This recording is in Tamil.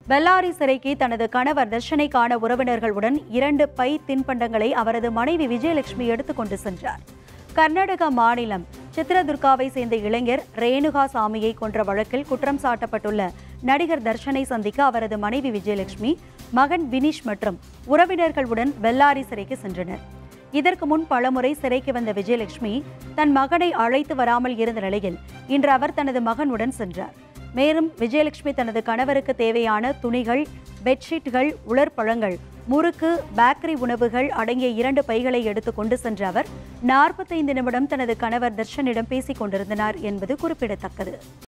பெல்லாரி சிறைக்கு தனது கணவர் தர்ஷனை காண உறவினர்களுடன் இரண்டு பை தின்பண்டங்களை அவரது மனைவி விஜயலட்சுமி எடுத்துக்கொண்டு சென்றார் கர்நாடக மாநிலம் சித்ரதுர்காவை சேர்ந்த இளைஞர் ரேணுகா சாமியை கொன்ற வழக்கில் குற்றம் சாட்டப்பட்டுள்ள நடிகர் தர்ஷனை சந்திக்க அவரது மனைவி விஜயலட்சுமி மகன் வினிஷ் மற்றும் உறவினர்களுடன் பெல்லாரி சிறைக்கு சென்றனர் இதற்கு முன் பலமுறை சிறைக்கு வந்த விஜயலட்சுமி தன் மகனை அழைத்து வராமல் இருந்த நிலையில் இன்று அவர் தனது மகனுடன் சென்றார் மேலும் விஜயலட்சுமி தனது கணவருக்கு தேவையான துணிகள் பெட்ஷீட்கள் உலர்பழங்கள் முறுக்கு பேக்கரி உணவுகள் அடங்கிய இரண்டு பைகளை எடுத்து கொண்டு சென்ற அவர் நாற்பத்தைந்து நிமிடம் தனது கணவர் தர்ஷனிடம் பேசிக் கொண்டிருந்தனர் என்பது குறிப்பிடத்தக்கது